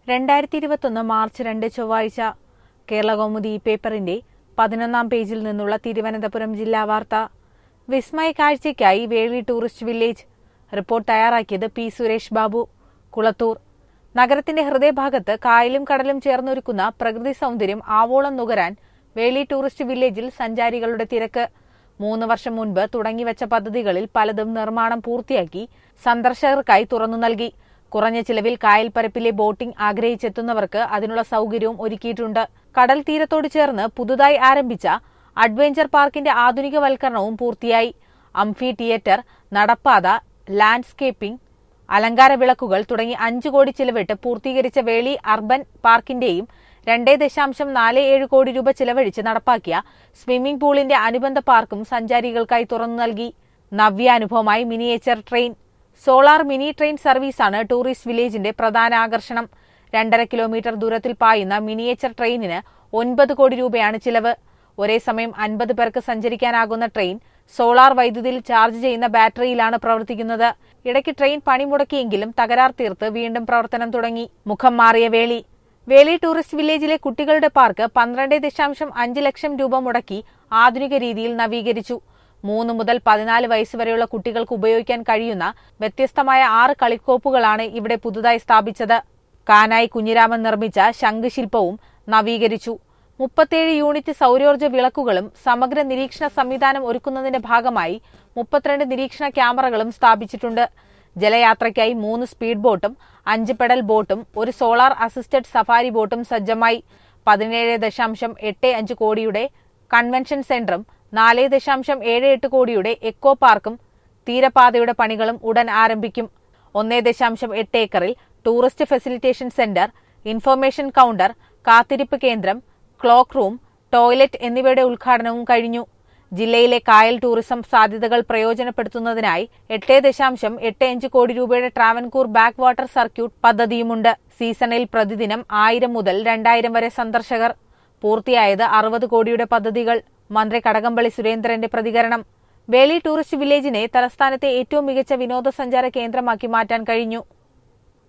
രണ്ടായിരത്തി ഇരുപത്തൊന്ന് മാർച്ച് രണ്ട് ചൊവ്വാഴ്ച കേരള കൗമുദി ഈ പേപ്പറിന്റെ പതിനൊന്നാം പേജിൽ നിന്നുള്ള തിരുവനന്തപുരം ജില്ലാ വാർത്ത വിസ്മയ കാഴ്ചയ്ക്കായി വേളി ടൂറിസ്റ്റ് വില്ലേജ് റിപ്പോർട്ട് തയ്യാറാക്കിയത് പി സുരേഷ് ബാബു കുളത്തൂർ നഗരത്തിന്റെ ഹൃദയഭാഗത്ത് കായലും കടലും ചേർന്നൊരുക്കുന്ന പ്രകൃതി സൗന്ദര്യം ആവോളം നുകരാൻ വേളി ടൂറിസ്റ്റ് വില്ലേജിൽ സഞ്ചാരികളുടെ തിരക്ക് മൂന്ന് വർഷം മുൻപ് തുടങ്ങിവച്ച പദ്ധതികളിൽ പലതും നിർമ്മാണം പൂർത്തിയാക്കി സന്ദർശകർക്കായി തുറന്നു നൽകി കുറഞ്ഞ ചിലവിൽ കായൽ പരപ്പിലെ ബോട്ടിംഗ് ആഗ്രഹിച്ചെത്തുന്നവർക്ക് അതിനുള്ള സൗകര്യവും ഒരുക്കിയിട്ടുണ്ട് കടൽ തീരത്തോട് ചേർന്ന് പുതുതായി ആരംഭിച്ച അഡ്വഞ്ചർ പാർക്കിന്റെ ആധുനികവൽക്കരണവും പൂർത്തിയായി അംഫി തിയേറ്റർ നടപ്പാത ലാൻഡ്സ്കേപ്പിംഗ് അലങ്കാര വിളക്കുകൾ തുടങ്ങി അഞ്ചു കോടി ചിലവിട്ട് പൂർത്തീകരിച്ച വേളി അർബൻ പാർക്കിന്റെയും രണ്ടേ ദശാംശം നാല് ഏഴ് കോടി രൂപ ചിലവഴിച്ച് നടപ്പാക്കിയ സ്വിമ്മിംഗ് പൂളിന്റെ അനുബന്ധ പാർക്കും സഞ്ചാരികൾക്കായി തുറന്നു നൽകി നവ്യാനുഭവമായി miniature train solar mini train സർവീസാണ് ടൂറിസ്റ്റ് വില്ലേജിന്റെ പ്രധാന ആകർഷണം രണ്ടര കിലോമീറ്റർ ദൂരത്തിൽ പായുന്ന മിനിയേച്ചർ ട്രെയിനിന് ഒൻപത് കോടി രൂപയാണ് ചിലവ് ഒരേ സമയം അൻപത് പേർക്ക് സഞ്ചരിക്കാനാകുന്ന ട്രെയിൻ സോളാർ വൈദ്യുതിയിൽ ചാർജ് ചെയ്യുന്ന ബാറ്ററിയിലാണ് പ്രവർത്തിക്കുന്നത് ഇടയ്ക്ക് ട്രെയിൻ പണിമുടക്കിയെങ്കിലും തകരാർ തീർത്ത് വീണ്ടും പ്രവർത്തനം തുടങ്ങി മുഖം മാറിയ വേളി വേളി ടൂറിസ്റ്റ് വില്ലേജിലെ കുട്ടികളുടെ പാർക്ക് പന്ത്രണ്ട് ദശാംശം അഞ്ച് ലക്ഷം രൂപ മുടക്കി ആധുനിക രീതിയിൽ നവീകരിച്ചു മൂന്ന് മുതൽ പതിനാല് വയസ്സ് വരെയുള്ള കുട്ടികൾക്ക് ഉപയോഗിക്കാൻ കഴിയുന്ന വ്യത്യസ്തമായ ആറ് കളിക്കോപ്പുകളാണ് ഇവിടെ പുതുതായി സ്ഥാപിച്ചത് കാനായി കുഞ്ഞിരാമൻ നിർമ്മിച്ച ശംഖുശില്പവും നവീകരിച്ചു മുപ്പത്തേഴ് യൂണിറ്റ് സൗരോർജ്ജ വിളക്കുകളും സമഗ്ര നിരീക്ഷണ സംവിധാനം ഒരുക്കുന്നതിന്റെ ഭാഗമായി മുപ്പത്തിരണ്ട് നിരീക്ഷണ ക്യാമറകളും സ്ഥാപിച്ചിട്ടുണ്ട് ജലയാത്രയ്ക്കായി മൂന്ന് സ്പീഡ് ബോട്ടും അഞ്ച് പെഡൽ ബോട്ടും ഒരു സോളാർ അസിസ്റ്റഡ് സഫാരി ബോട്ടും സജ്ജമായി പതിനേഴ് ദശാംശം എട്ട് അഞ്ച് കോടിയുടെ കൺവെൻഷൻ സെന്ററും നാല് ദശാംശം ഏഴ് എട്ട് കോടിയുടെ എക്കോ പാർക്കും തീരപാതയുടെ പണികളും ഉടൻ ആരംഭിക്കും ഒന്നേ ദശാംശം എട്ട് ഏക്കറിൽ tourist facilitation centre information counter കാത്തിരിപ്പ് കേന്ദ്രം ക്ലോക്ക് റൂം ടോയ്ലറ്റ് എന്നിവയുടെ ഉദ്ഘാടനവും കഴിഞ്ഞു ജില്ലയിലെ കായൽ ടൂറിസം സാധ്യതകൾ പ്രയോജനപ്പെടുത്തുന്നതിനായി എട്ട് ദശാംശം എട്ട് അഞ്ച് കോടി രൂപയുടെ ട്രാവൻകൂർ ബാക്ക് വാട്ടർ സർക്യൂട്ട് പദ്ധതിയുമുണ്ട് സീസണിൽ പ്രതിദിനം ആയിരം മുതൽ രണ്ടായിരം വരെ സന്ദർശകർ പൂർത്തിയായത് അറുപത് കോടിയുടെ പദ്ധതികൾ മന്ത്രി കടകംപള്ളി സുരേന്ദ്രന്റെ പ്രതികരണം വേളി ടൂറിസ്റ്റ് വില്ലേജിനെ തലസ്ഥാനത്തെ ഏറ്റവും മികച്ച വിനോദസഞ്ചാര കേന്ദ്രമാക്കി മാറ്റാൻ കഴിഞ്ഞു